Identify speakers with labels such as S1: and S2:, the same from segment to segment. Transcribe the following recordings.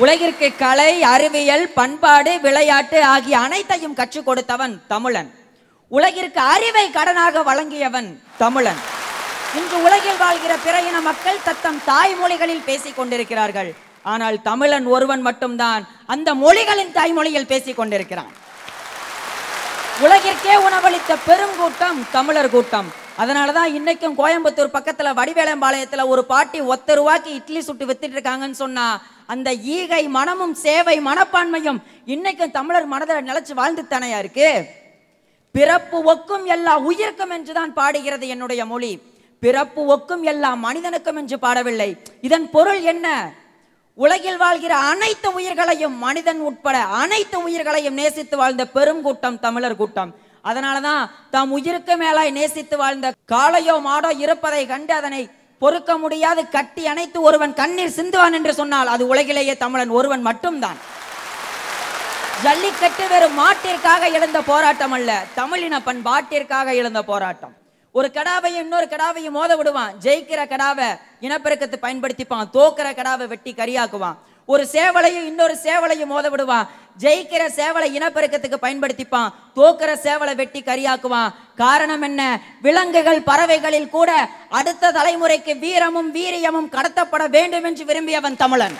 S1: உலகிற்கு கலை அறிவியல் பண்பாடு விளையாட்டு ஆகிய அனைத்தையும் கற்றுக் கொடுத்தவன் தமிழன் உலகிற்கு அறிவை கடனாக வழங்கியவன் தமிழன் இன்று உலகில் வாழ்கிற பிற இன மக்கள் தத்தம் தாய்மொழிகளில் பேசிக் கொண்டிருக்கிறார்கள் ஆனால் தமிழன் ஒருவன் மட்டும்தான் அந்த மொழிகளின் தாய்மொழியில் பேசிக் கொண்டிருக்கிறான் உலகிற்கே உணவளித்த பெருங்கூட்டம் தமிழர் கூட்டம் அதனாலதான் இன்னைக்கும் கோயம்புத்தூர் பக்கத்துல வடிவேலம்பாளையத்துல ஒரு பாட்டி ஒத்த ரூபாய்க்கு இட்லி சுட்டு வித்துட்டு இருக்காங்கன்னு சொன்னா அந்த ஈகை மனமும் சேவை மனப்பான்மையும் இன்னைக்கும் தமிழர் மனதில் நிலைச்சு வாழ்ந்து தானையா இருக்கு பிறப்பு ஒக்கும் எல்லா உயிர்க்கும் என்றுதான் பாடுகிறது என்னுடைய மொழி பிறப்பு ஒக்கும் எல்லா மனிதனுக்கும் என்று பாடவில்லை இதன் பொருள் என்ன உலகில் வாழ்கிற அனைத்து உயிர்களையும் மனிதன் உட்பட அனைத்து உயிர்களையும் நேசித்து வாழ்ந்த பெரும் கூட்டம் தமிழர் கூட்டம் அதனாலதான் தாம் உயிருக்கு மேலாய் நேசித்து வாழ்ந்த காளையோ மாடோ இருப்பதை கண்டு அதனை பொறுக்க முடியாது கட்டி அணைத்து ஒருவன் கண்ணீர் சிந்துவான் என்று சொன்னால் அது உலகிலேயே தமிழன் ஒருவன் மட்டும்தான் ஜல்லிக்கட்டு வெறும் மாட்டிற்காக எழுந்த போராட்டம் அல்ல தமிழின பண்பாட்டிற்காக எழுந்த போராட்டம் ஒரு கடாவையும் இன்னொரு கடாவையும் மோத விடுவான் ஜெயிக்கிற கடாவை இனப்பெருக்கத்தை பயன்படுத்திப்பான் தோக்கிற கடாவை வெட்டி கரியாக்குவான் ஒரு சேவலையும் இன்னொரு சேவலையும் மோத விடுவான் ஜெயிக்கிற சேவலை இனப்பெருக்கத்துக்கு பயன்படுத்திப்பான் தோக்கிற சேவலை வெட்டி கரியாக்குவான் காரணம் என்ன விலங்குகள் பறவைகளில் கூட அடுத்த தலைமுறைக்கு வீரமும் வீரியமும் கடத்தப்பட வேண்டும் என்று விரும்பியவன் தமிழன்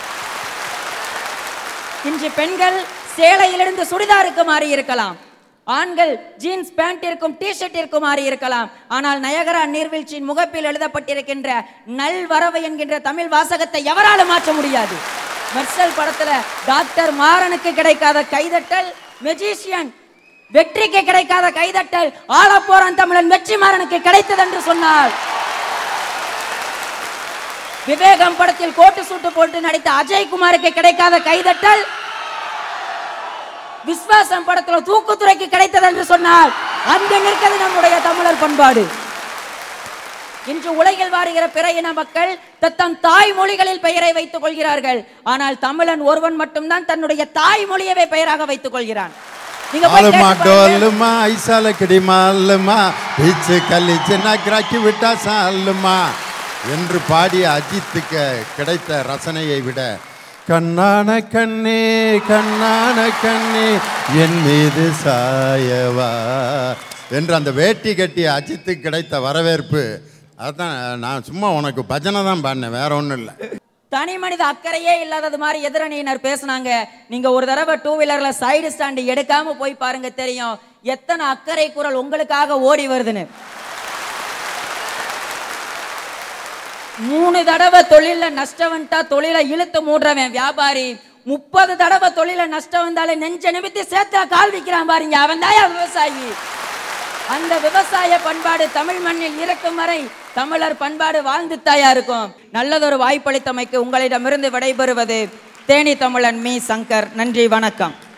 S1: இன்று பெண்கள் சேலையிலிருந்து சுடிதாருக்கு மாறி இருக்கலாம் ஆண்கள் ஜீன்ஸ் பேண்டிற்கும் டி ஷர்ட்டிற்கும் மாறி இருக்கலாம் ஆனால் நயகரா நீர்வீழ்ச்சியின் முகப்பில் எழுதப்பட்டிருக்கின்ற நல்வரவு என்கின்ற தமிழ் வாசகத்தை எவராலும் மாற்ற முடியாது மெர்சல் படத்துல டாக்டர் மாறனுக்கு கிடைக்காத கைதட்டல் மெஜிஷியன் வெற்றிக்கு கிடைக்காத கைதட்டல் ஆளப்போறான் தமிழன் வெற்றிமாறனுக்கு கிடைத்தது என்று சொன்னார் விவேகம் படத்தில் கோட்டு சூட்டு போட்டு நடித்த அஜய்குமாருக்கு கிடைக்காத கைதட்டல் விஸ்வாசம் படத்துல தூக்குத்துறைக்கு கிடைத்தது என்று சொன்னால் அங்கு நிற்கிறது நம்முடைய தமிழர் பண்பாடு இன்று உலகில் வாருகிற பிற இன மக்கள் தத்தம் தாய்மொழிகளில் பெயரை வைத்துக் கொள்கிறார்கள் ஆனால் தமிழன் ஒருவன் மட்டும்தான் தன்னுடைய தாய்மொழியவே பெயராக வைத்துக் கொள்கிறான் நீங்க போய்
S2: ஆலுமா
S1: கேட்டு பாருங்க.
S2: டோலுமா ஐசால கிடிமாலுமா பீச்சு கல்லிச்சு நக்ராக்கி விட்டா சாலுமா என்று பாடிய அஜித்துக்கு கிடைத்த ரசனையை விட கண்ணான கண்ணே கண்ணான கண்ணே என் மீது சாயவா என்று அந்த வேட்டி கட்டிய அஜித்துக்கு கிடைத்த வரவேற்பு அதான் நான் சும்மா உனக்கு பஜனை தான் பாடினேன் வேற ஒன்றும் இல்லை
S1: தனி மனித அக்கறையே இல்லாதது மாதிரி எதிரணியினர் பேசுனாங்க நீங்க ஒரு தடவை டூ வீலர்ல சைடு ஸ்டாண்டு எடுக்காம போய் பாருங்க தெரியும் எத்தனை அக்கறை குரல் உங்களுக்காக ஓடி வருதுன்னு மூணு தடவை தொழில நஷ்டம் வந்துட்டா தொழிலை இழுத்து மூடுறவன் வியாபாரி முப்பது தடவை தொழில நஷ்டம் வந்தாலே நெஞ்ச நிமித்தி சேர்த்து கால் விக்கிறான் பாருங்க அவன் தான் விவசாயி அந்த விவசாய பண்பாடு தமிழ் மண்ணில் இருக்கும் வரை தமிழர் பண்பாடு வாழ்ந்து தாயா இருக்கும் நல்லதொரு வாய்ப்பளித்தமைக்கு உங்களிடமிருந்து விடைபெறுவது தேனி தமிழன் மீ சங்கர் நன்றி வணக்கம்